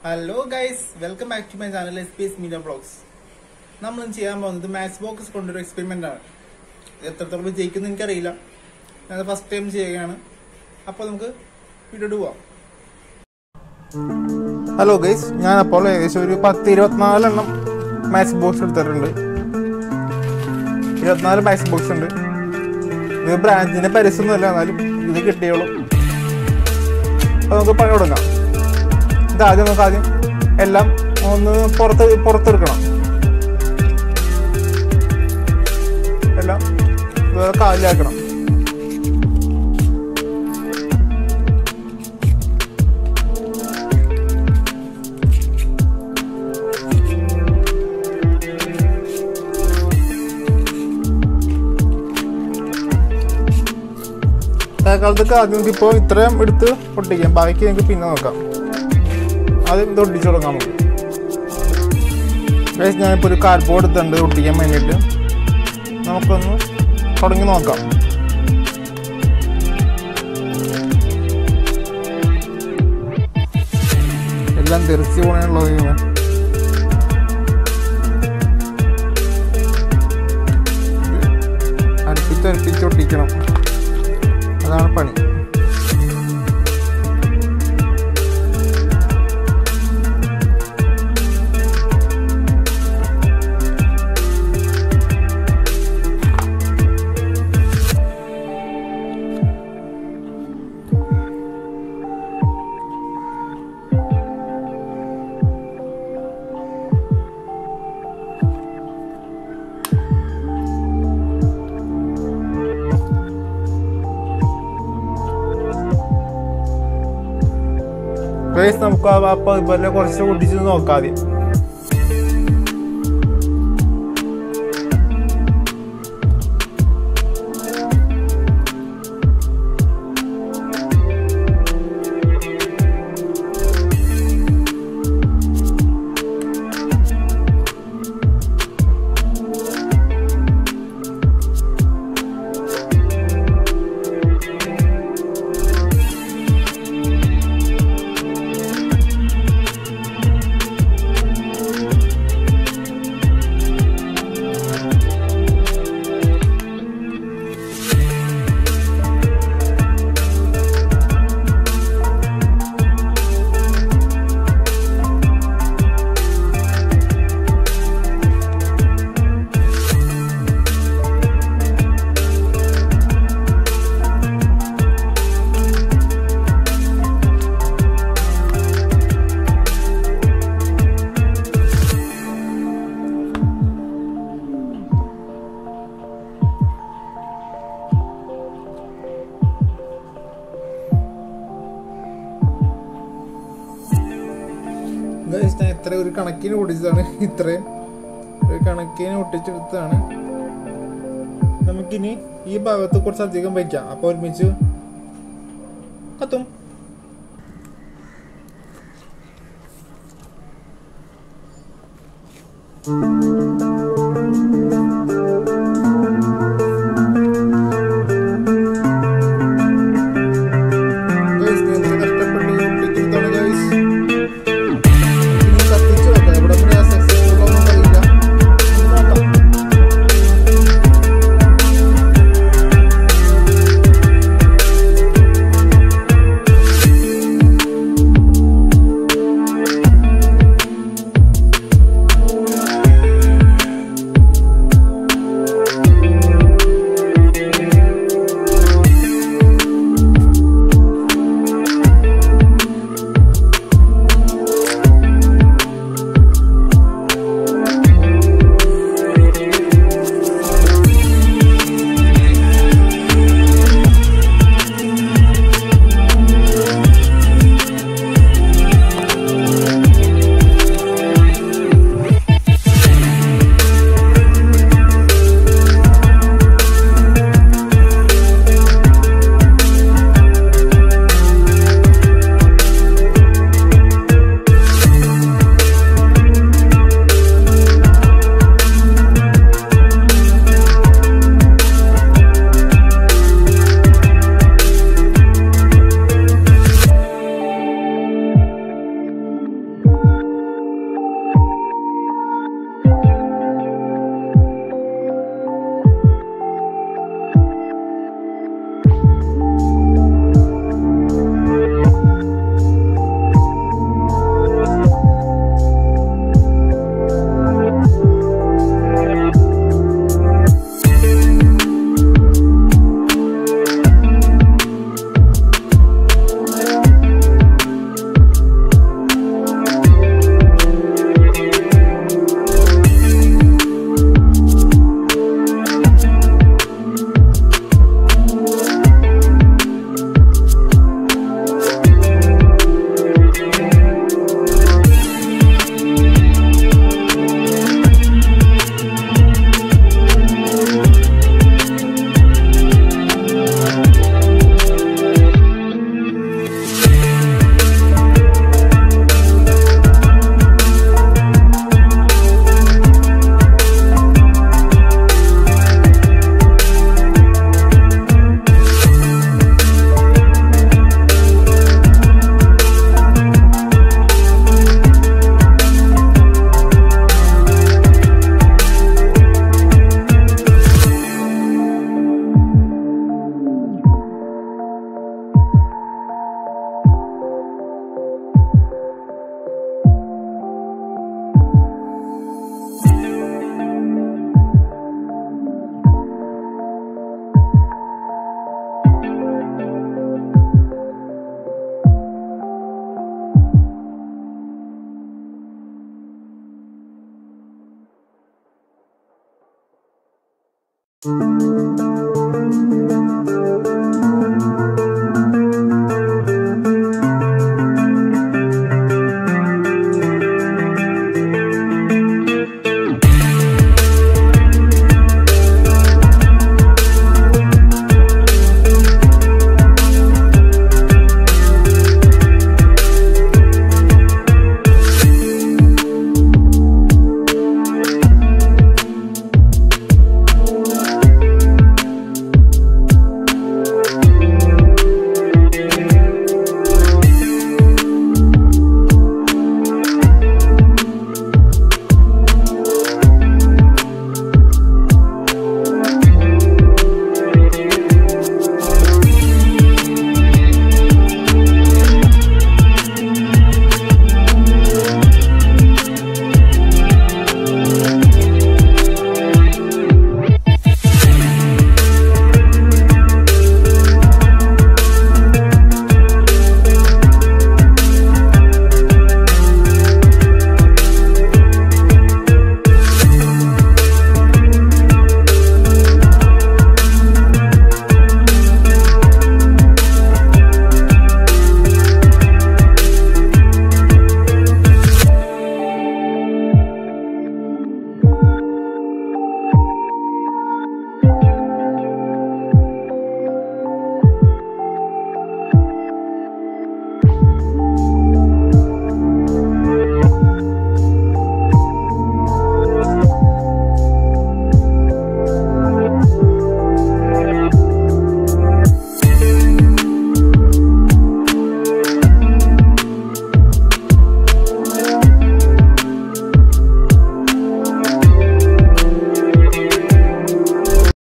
hello guys welcome back to my channel S P S media blogs നമ്മൾ ഇന്ന് ചെയ്യാൻ പോകുന്നത് മാത്സ് ബോക്സ് കൊണ്ടൊരു എക്സ്പെരിമെന്റ് ആണ് ഇത് എത്രത്തോളം വിജയിക്കുന്നു എനിക്കറിയില്ല ഞാൻ ഫസ്റ്റ് ടൈം ചെയ്യുകയാണ് അപ്പോൾ നമുക്ക് വീഡിയോ പോവാം ഹലോ ഗൈസ് ഞാൻ അപ്പോൾ ഏകദേശം ഒരു പത്ത് ഇരുപത്തിനാലെണ്ണം മാത്സ് ബോക്സ് എടുത്തിട്ടുണ്ട് ഇരുപത്തിനാല് മാത്സ് ബോക്സ് ഉണ്ട് ഇത് ബ്രാഞ്ചിന്റെ പരസ്യമൊന്നുമല്ല എന്നാലും ഇത് കിട്ടിയോളും അപ്പോൾ നമുക്ക് പണി തുടങ്ങാം ഇത് ആദ്യം നമുക്ക് ആദ്യം എല്ലാം ഒന്ന് പുറത്ത് പുറത്തെടുക്കണം എല്ലാം ഇതുപോലെ കാലിലാക്കണം തൽക്കാലത്തേക്ക് ആദ്യം നമുക്ക് ഇപ്പോൾ ഇത്രയും എടുത്ത് പൊട്ടിക്കാം ബാക്കി നമുക്ക് പിന്നെ നോക്കാം ആദ്യം ഇത് ഒട്ടിച്ചു തുടങ്ങാം നമുക്ക് ഗൈസ് ഞാനിപ്പോൾ ഒരു കാർഡ്ബോർഡ് എടുത്തുണ്ട് ഒട്ടിക്കാൻ വേണ്ടിയിട്ട് നമുക്കൊന്ന് തുടങ്ങി നോക്കാം എല്ലാം തെറിച്ച് പോണുള്ളത് ഇങ്ങനെ അടുപ്പിച്ച് അടുപ്പിച്ച് ഒട്ടിക്കണം അതാണ് പണി ഗൈസ് നമുക്ക് അപ്പോൾ ഇതുപോലെ കുറച്ച് ഒട്ടിച്ച് നോക്കാം ആദ്യം ഗൈസ് ഞാൻ ഇത്ര ഒരു കണക്കിന് ഒട്ടിച്ചതാണ് ഇത്രയും ഒരു കണക്കിന് ഒട്ടിച്ചെടുത്തതാണ് നമുക്കിനി ഈ ഭാഗത്ത് കുറച്ച് അധികം വയ്ക്കാം അപ്പോൾ ഒരുമിച്ച് കത്തും Guys, ഞാൻ ഇത്ര കഷ്ടപ്പെട്ട് ഒട്ടിച്ചെടുത്താണ് ഗൈസ് ഇനി കത്തിച്ച് വെക്കാം ഇവിടെ പിന്നെ സക്സസ്ഫുൾ ഒന്നും കഴിയില്ല നോക്കാം Thank